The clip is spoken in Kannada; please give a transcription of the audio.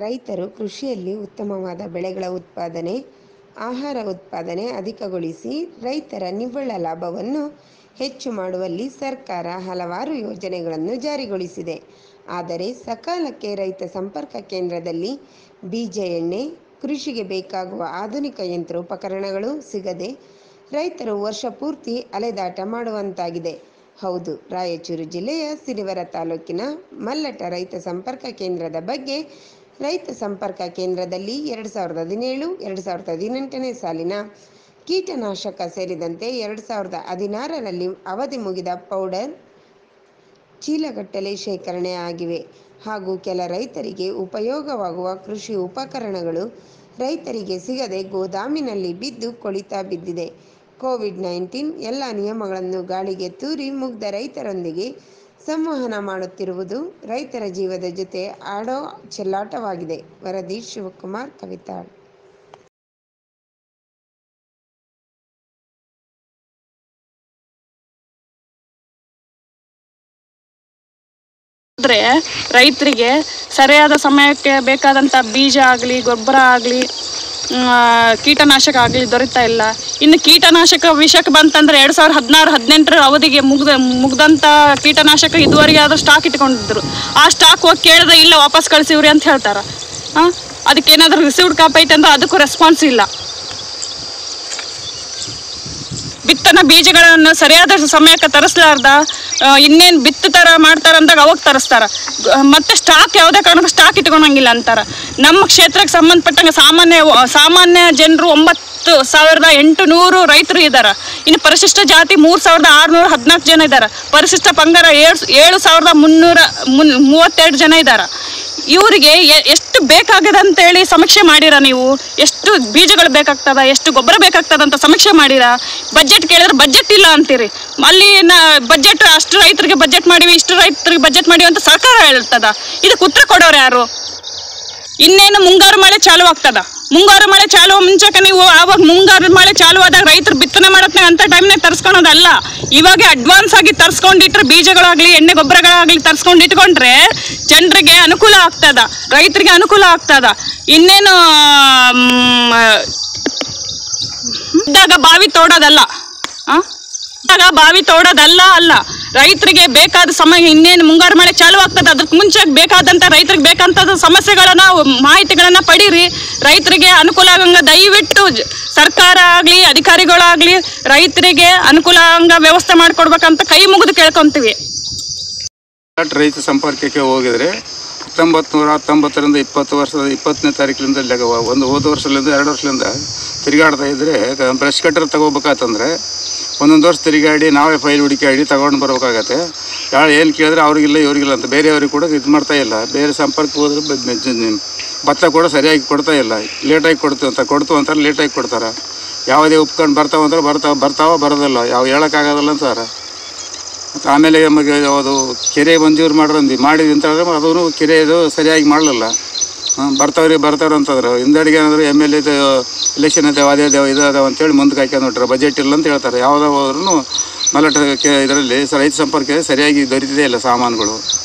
ರೈತರು ಕೃಷಿಯಲ್ಲಿ ಉತ್ತಮವಾದ ಬೆಳೆಗಳ ಉತ್ಪಾದನೆ ಆಹಾರ ಉತ್ಪಾದನೆ ಅಧಿಕಗೊಳಿಸಿ ರೈತರ ನಿವ್ವಳ ಲಾಭವನ್ನು ಹೆಚ್ಚು ಮಾಡುವಲ್ಲಿ ಸರ್ಕಾರ ಹಲವಾರು ಯೋಜನೆಗಳನ್ನು ಜಾರಿಗೊಳಿಸಿದೆ ಆದರೆ ಸಕಾಲಕ್ಕೆ ರೈತ ಸಂಪರ್ಕ ಕೇಂದ್ರದಲ್ಲಿ ಬೀಜ ಎಣ್ಣೆ ಕೃಷಿಗೆ ಬೇಕಾಗುವ ಆಧುನಿಕ ಯಂತ್ರೋಪಕರಣಗಳು ಸಿಗದೆ ರೈತರು ವರ್ಷ ಪೂರ್ತಿ ಅಲೆದಾಟ ಮಾಡುವಂತಾಗಿದೆ ಹೌದು ರಾಯಚೂರು ಜಿಲ್ಲೆಯ ಸಿರಿವರ ತಾಲೂಕಿನ ಮಲ್ಲಟ ರೈತ ಸಂಪರ್ಕ ಕೇಂದ್ರದ ಬಗ್ಗೆ ರೈತ ಸಂಪರ್ಕ ಕೇಂದ್ರದಲ್ಲಿ ಎರಡು ಸಾವಿರದ ಹದಿನೇಳು ಎರಡು ಸಾವಿರದ ಹದಿನೆಂಟನೇ ಸಾಲಿನ ಕೀಟನಾಶಕ ಸೇರಿದಂತೆ ಎರಡು ಸಾವಿರದ ಹದಿನಾರರಲ್ಲಿ ಅವಧಿ ಮುಗಿದ ಪೌಡರ್ ಚೀಲಗಟ್ಟಲೆ ಶೇಖರಣೆ ಆಗಿವೆ ಹಾಗೂ ಕೆಲ ರೈತರಿಗೆ ಉಪಯೋಗವಾಗುವ ಕೃಷಿ ಉಪಕರಣಗಳು ರೈತರಿಗೆ ಸಿಗದೆ ಗೋದಾಮಿನಲ್ಲಿ ಬಿದ್ದು ಕೊಳಿತಾ ಬಿದ್ದಿದೆ ಕೋವಿಡ್ ನೈನ್ಟೀನ್ ಎಲ್ಲ ನಿಯಮಗಳನ್ನು ಗಾಳಿಗೆ ತೂರಿ ಮುಗ್ಧ ರೈತರೊಂದಿಗೆ ಸಂವಹನ ಮಾಡುತ್ತಿರುವುದು ರೈತರ ಜೀವದ ಜೊತೆ ಆಡೋ ಚೆಲ್ಲಾಟವಾಗಿದೆ ವರದಿ ಶಿವಕುಮಾರ್ ಕವಿತಾಳ್ ಆದರೆ ರೈತರಿಗೆ ಸರಿಯಾದ ಸಮಯಕ್ಕೆ ಬೇಕಾದಂಥ ಬೀಜ ಆಗಲಿ ಗೊಬ್ಬರ ಆಗಲಿ ಕೀಟನಾಶಕ ಆಗಲಿ ದೊರೀತಾ ಇಲ್ಲ ಇನ್ನು ಕೀಟನಾಶಕ ವಿಷಯಕ್ಕೆ ಬಂತಂದ್ರೆ ಎರಡು ಸಾವಿರದ ಹದಿನಾರು ಹದಿನೆಂಟರ ಅವಧಿಗೆ ಮುಗ್ದ ಮುಗ್ದಂಥ ಕೀಟನಾಶಕ ಇದುವರೆಗೆ ಆದರೂ ಸ್ಟಾಕ್ ಇಟ್ಕೊಂಡಿದ್ರು ಆ ಸ್ಟಾಕ್ ಹೋಗಿ ಕೇಳಿದ್ರೆ ಇಲ್ಲ ವಾಪಸ್ ಕಳಿಸಿವ್ರಿ ಅಂತ ಹೇಳ್ತಾರೆ ಹಾಂ ಅದಕ್ಕೆ ಏನಾದರೂ ರಿಸೀವ್ಡ್ ಕಾಪ್ ಐತೆ ಅಂದ್ರೆ ಅದಕ್ಕೂ ರೆಸ್ಪಾನ್ಸ್ ಇಲ್ಲ ಬಿತ್ತನ ಬೀಜಗಳನ್ನು ಸರಿಯಾದ ಸಮಯಕ್ಕೆ ತರಿಸ್ಲಾರ್ದ ಇನ್ನೇನು ಬಿತ್ತ ಥರ ಮಾಡ್ತಾರ ಅಂದಾಗ ಅವಾಗ ತರಿಸ್ತಾರ ಗ- ಮತ್ತೆ ಸ್ಟಾಕ್ ಯಾವುದೇ ಕಾರಣಕ್ಕೂ ಸ್ಟಾಕ್ ಇಟ್ಕೊಳಂಗಿಲ್ಲ ಅಂತಾರ ನಮ್ಮ ಕ್ಷೇತ್ರಕ್ಕೆ ಸಂಬಂಧಪಟ್ಟಂಗೆ ಸಾಮಾನ್ಯ ಸಾಮಾನ್ಯ ಜನರು ಒಂಬತ್ತು ಸಾವಿರದ ಎಂಟು ನೂರು ರೈತರು ಇದ್ದಾರೆ ಇನ್ನು ಪರಿಶಿಷ್ಟ ಜಾತಿ ಮೂರು ಸಾವಿರದ ಆರುನೂರ ಹದಿನಾಲ್ಕು ಜನ ಇದ್ದಾರೆ ಪರಿಶಿಷ್ಟ ಪಂಗಡ ಏಳು ಏಳು ಸಾವಿರದ ಮುನ್ನೂರ ಮುನ್ ಮೂವತ್ತೆರಡು ಜನ ಇದ್ದಾರೆ ಇವರಿಗೆ ಎ- ಎಷ್ಟು ಬೇಕಾಗದ ಅಂತೇಳಿ ಸಮೀಕ್ಷೆ ಮಾಡಿರ ನೀವು ಎಷ್ಟು ಬೀಜಗಳು ಬೇಕಾಗ್ತದ ಎಷ್ಟು ಗೊಬ್ಬರ ಬೇಕಾಗ್ತದ ಅಂತ ಸಮೀಕ್ಷೆ ಮಾಡಿರ ಬಜೆಟ್ ಕೇಳಿದ್ರೆ ಬಜೆಟ್ ಇಲ್ಲ ಅಂತೀರಿ ಅಲ್ಲಿ ಬಜೆಟ್ ಅಷ್ಟು ರೈತರಿಗೆ ಬಜೆಟ್ ಮಾಡಿವಿ ಇಷ್ಟು ರೈತರಿಗೆ ಬಜೆಟ್ ಮಾಡಿವಿ ಅಂತ ಸರ್ಕಾರ ಹೇಳ್ತದ ಇದಕ್ಕೆ ಉತ್ತರ ಕೊಡೋರು ಯಾರು ಇನ್ನೇನು ಮುಂಗಾರು ಮಳೆ ಚಾಲು ಆಗ್ತದ ಮುಂಗಾರು ಮಳೆ ಚಾಲು ಮುಂಚೆಗೆ ನೀವು ಆವಾಗ ಮುಂಗಾರು ಮಳೆ ಚಾಲು ಆದಾಗ ರೈತರು ಬಿತ್ತನೆ ಮಾಡತ್ನಾಗ ಅಂತ ಟೈಮ್ನಾಗ ತರಿಸ್ಕೊಳೋದಲ್ಲ ಇವಾಗ ಅಡ್ವಾನ್ಸ್ ಆಗಿ ತರಿಸ್ಕೊಂಡಿಟ್ರೆ ಬೀಜಗಳಾಗ್ಲಿ ಎಣ್ಣೆ ಗೊಬ್ಬರಗಳಾಗ್ಲಿ ತರಿಸ್ಕೊಂಡು ಇಟ್ಕೊಂಡ್ರೆ ಜನರಿಗೆ ಅನುಕೂಲ ಆಗ್ತದ ರೈತರಿಗೆ ಅನುಕೂಲ ಆಗ್ತದ ಇನ್ನೇನು ಮ್, ಇದ್ದಾಗ ಬಾವಿ ತೋಡೋದಲ್ಲ ಆ? ಇದ್ದಾಗ ಬಾವಿ ತೋಡೋದಲ್ಲ ಅಲ್ಲ ರೈತರಿಗೆ ಬೇಕಾದ ಸಮಯ ಇನ್ನೇನು ಮುಂಗಾರು ಮಳೆ ಚಾಲು ಆಗ್ತದೆ ಅದಕ್ಕೆ ಮುಂಚೆ ಬೇಕಾದಂಥ ರೈತರಿಗೆ ಬೇಕಂತ ಸಮಸ್ಯೆಗಳನ್ನ ಮಾಹಿತಿಗಳನ್ನ ಪಡೀರಿ ರೈತರಿಗೆ ಅನುಕೂಲ ಆಗಂಗ ದಯವಿಟ್ಟು ಜ- ಸರ್ಕಾರ ಆಗಲಿ ಅಧಿಕಾರಿಗಳಾಗಲಿ ರೈತರಿಗೆ ಅನುಕೂಲ ಆಗಂಗ ವ್ಯವಸ್ಥೆ ಮಾಡಿಕೊಡ್ಬೇಕಂತ ಕೈ ಮುಗಿದು ಕೇಳ್ಕೊಂತೀವಿ ಘಾಟ್ ರೈತ ಸಂಪರ್ಕಕ್ಕೆ ಹೋಗಿದ್ರೆ ಹತ್ತೊಂಬತ್ತು ನೂರ ಹತ್ತೊಂಬತ್ತರಿಂದ ಇಪ್ಪತ್ತು ವರ್ಷದ ಇಪ್ಪತ್ತನೇ ತಾರೀಕಿನಿಂದ ಲೆಕ್ಕ ಒಂದು ಹೋದ ವರ್ಷದಿಂದ ಎರಡು ವರ್ಷದಿಂದ ತಿರುಗಾಡ್ತಾ ಇದ್ದರೆ ಬ್ರಷ್ ಕಟ್ಟರ್ ತಗೋಬೇಕಾತಂದ್ರೆ ಒಂದೊಂದು ವರ್ಷ ತಿರುಗಾಡಿ ನಾವೇ ಫೈಲ್ ಹುಡುಕಾಡಿ ತಗೊಂಡು ಬರ್ಬೇಕಾಗತ್ತೆ ಯಾರು ಏನು ಕೇಳಿದ್ರೆ ಅವ್ರಿಗಿಲ್ಲ ಇವ್ರಿಗಿಲ್ಲ ಅಂತ ಬೇರೆಯವ್ರಿಗೆ ಕೂಡ ಇದು ಮಾಡ್ತಾ ಇಲ್ಲ ಬೇರೆ ಸಂಪರ್ಕ ಹೋದ್ರೆ ಬ- ಬ- ಜ- ಭತ್ತ ಕೂಡ ಸರಿಯಾಗಿ ಕೊಡ್ತಾ ಇಲ್ಲ ಲೇಟಾಗಿ ಕೊಡ್ತೀವಿ ಅಂತ ಕೊಡ್ತು ಅಂತಾರೆ ಲೇಟಾಗಿ ಕೊಡ್ತಾರೆ ಯಾವುದೇ ಉಪ್ಕೊಂಡು ಬರ್ತಾವ ಅಂದ್ರೆ ಬರ್ತಾವ ಬರ್ತಾವ ಬರೋದಿಲ್ಲ ಯಾವ ಹೇಳೋಕ್ಕಾಗೋದಿಲ್ಲ ಅಂತಾರೆ ಮತ್ತು ಆಮೇಲೆ ನಮಗೆ ಅದು ಕೆರೆ ಮಂಜೂರು ಮಾಡ್ರಂದು ಮಾಡಿದ್ವಿ ಅಂತ ಹೇಳಿದ್ರೆ ಅದೂ ಕೆರೆ ಇದು ಸರಿಯಾಗಿ ಮಾಡಲಿಲ್ಲ ಬರ್ತಾವ್ರಿ ಬರ್ತಾವ್ರಿ ಅಂತಂದ್ರೆ ಹಿಂದಡಿಗೆ ಏನಾದ್ರು ಎಮ್ ಎಲ್ ಎದು ಎಲೆಕ್ಷನ್ ಇದಾವೆ ಅದೇ ಇದಾವೆ ಇದು ಅದಾವೆ ಅಂತೇಳಿ ಮುಂದಕ್ಕೆ ಹಾಕ್ಯಂಡು ನೋಡ್ರಿ ಬಜೆಟ್ ಇಲ್ಲ ಅಂತ ಹೇಳ್ತಾರೆ ಯಾವುದೋ ಹೋದ್ರೂ ಮಲಟ ಕೆ ಇದರಲ್ಲಿ ರೈತ ಸಂಪರ್ಕ ಸರಿಯಾಗಿ ದೊರೀತಿದೆ ಇಲ್ಲ ಸಾಮಾನುಗಳು